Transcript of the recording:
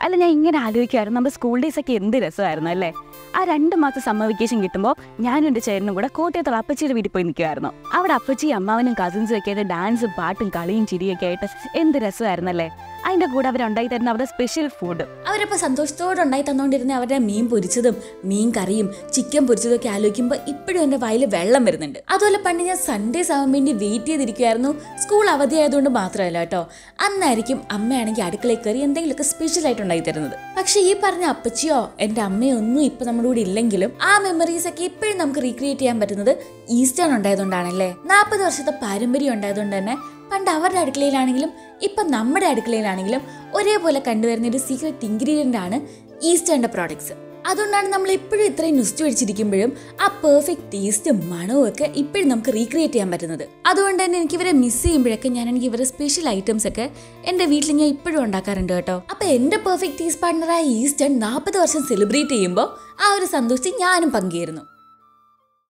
അല്ല ഞാൻ ഇങ്ങനെ ആലോചിക്കുമായിരുന്നു നമ്മുടെ സ്കൂൾ ഡേയ്സ് ഒക്കെ എന്ത് രസമായിരുന്നു അല്ലേ ആ രണ്ട് മാസം സമ്മർ വെക്കേഷൻ കിട്ടുമ്പോൾ ഞാനും എൻ്റെ ചേട്ടനും കൂടെ കോട്ടയത്തുള്ള അപ്പച്ചിയുടെ വീട്ടിൽ പോയി നിൽക്കുമായിരുന്നു അവിടെ അപ്പച്ചി അമ്മാവനും കസിൻസും ഒക്കെ ആയിട്ട് ഡാൻസും പാട്ടും കളിയും ചിരിയൊക്കെ ആയിട്ട് എന്ത് രസമായിരുന്നല്ലേ അതിൻ്റെ കൂടെ അവരുണ്ടായി തരുന്ന അവരുടെ സ്പെഷ്യൽ ഫുഡ് അവരപ്പോൾ സന്തോഷത്തോടെ ഉണ്ടായി തന്നുകൊണ്ടിരുന്ന അവരുടെ മീൻ പൊരിച്ചതും മീൻ കറിയും ചിക്കൻ പൊരിച്ചതും ഒക്കെ ആലോചിക്കുമ്പോൾ ഇപ്പോഴും എൻ്റെ വായിൽ വെള്ളം വരുന്നുണ്ട് അതുപോലെ പണ്ട് ഞാൻ സൺഡേസ് ആവാൻ വേണ്ടി വെയിറ്റ് ചെയ്തിരിക്കുമായിരുന്നു സ്കൂൾ അവധിയായതുകൊണ്ട് മാത്രമല്ല കേട്ടോ അന്നായിരിക്കും അമ്മയാണെങ്കിൽ അടുക്കളയിൽ കയറി എന്തെങ്കിലുമൊക്കെ സ്പെഷ്യൽ ആയിട്ട് ഉണ്ടായി തരുന്നത് പക്ഷെ ഈ പറഞ്ഞ അപ്പച്ചിയോ എൻ്റെ അമ്മയോ ഒന്നും ഇപ്പൊ നമ്മുടെ കൂടെ ഇല്ലെങ്കിലും ആ മെമ്മറീസ് ഒക്കെ ഇപ്പോഴും നമുക്ക് റീക്രിയേറ്റ് ചെയ്യാൻ പറ്റുന്നത് ഈസ്റ്റേൺ ഉണ്ടായതുകൊണ്ടാണല്ലേ നാൽപ്പത് വർഷത്തെ പാരമ്പര്യം ഉണ്ടായതുകൊണ്ട് തന്നെ പണ്ട് അവരുടെ അടുക്കളയിലാണെങ്കിലും ഇപ്പം നമ്മുടെ അടുക്കളയിലാണെങ്കിലും ഒരേപോലെ കണ്ടുവരുന്ന ഒരു സീക്രട്ട് ഇൻഗ്രീഡിയൻ്റ് ആണ് ഈസ്റ്റേണിൻ്റെ പ്രോഡക്ട്സ് അതുകൊണ്ടാണ് നമ്മൾ ഇപ്പോഴും ഇത്രയും നുസ്റ്റ് പിടിച്ചിരിക്കുമ്പോഴും ആ പെർഫെക്റ്റ് ടേസ്റ്റും മണവും ഒക്കെ ഇപ്പോഴും നമുക്ക് റീക്രിയേറ്റ് ചെയ്യാൻ പറ്റുന്നത് അതുകൊണ്ട് തന്നെ എനിക്ക് ഇവരെ മിസ് ചെയ്യുമ്പോഴൊക്കെ ഞാൻ എനിക്ക് ഇവരെ സ്പെഷ്യൽ ഐറ്റംസ് ഒക്കെ എൻ്റെ വീട്ടിൽ ഞാൻ ഇപ്പോഴും ഉണ്ടാക്കാറുണ്ട് കേട്ടോ അപ്പോൾ എൻ്റെ പെർഫെക്റ്റ് ടീസ് പാർട്ണറായ ഈസ്റ്റേൺ നാൽപ്പത് വർഷം സെലിബ്രേറ്റ് ചെയ്യുമ്പോൾ ആ ഒരു സന്തോഷത്തിൽ ഞാനും പങ്കുചേരുന്നു